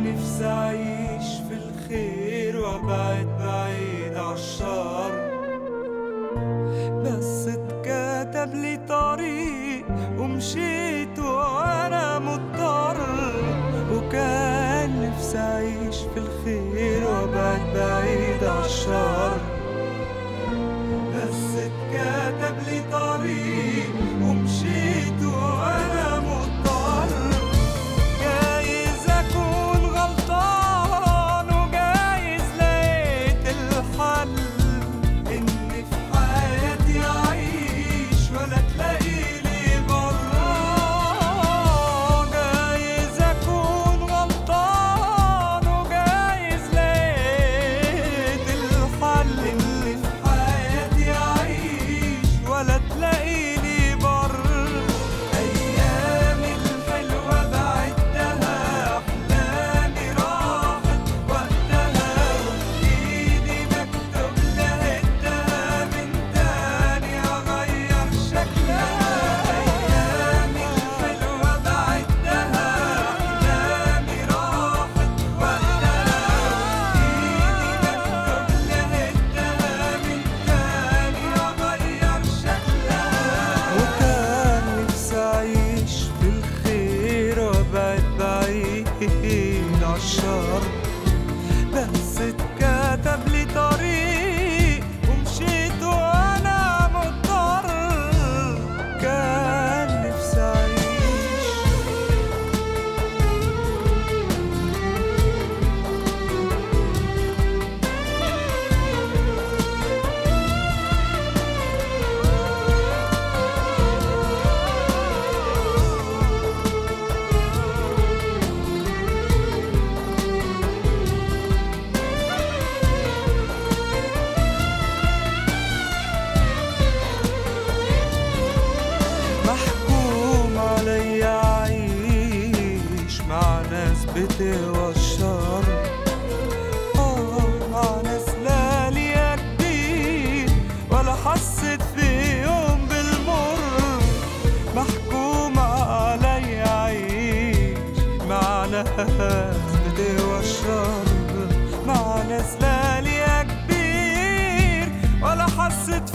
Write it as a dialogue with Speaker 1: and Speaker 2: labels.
Speaker 1: نفسي أعيش في الخير وأبعد بعيد عالشر بس اتكتب لي طريق ومشيت وأنا مضطر وكان نفسي أعيش في الخير وأبعد بعيد عالشر بس اتكتب لي طريق ومشيت وأنا مضطر جايز أكون غلطان وجايز لقيت الحل إن في حياتي أعيش ولا تلاقي لي برا جايز أكون غلطان وجايز لقيت الحل إن في حياتي أعيش ولا تلاقي لي بر أيامي الحلوة بعدها أحلامي راحت وقتها وإيدي مكتوب لقيتها من تاني أغير شكلها أيامي الحلوة بعدها أحلامي راحت وقتها وإيدي مكتوب لقيتها من تاني أغير شكلها وكان نفسي أعيش في الخير وأبعد بعيد عالشر بس اتكتب لي طريق ومشيت وأنا مضطر كان نفسي أعيش محكوم علي أعيش مع ناس بتوى الشر آه مع ناس لا ليا كبير ولا حسيت في يوم بالمر محكوم علي أعيش مع ناس بتوى الشر مع ناس لا ليا كبير ولا حسيت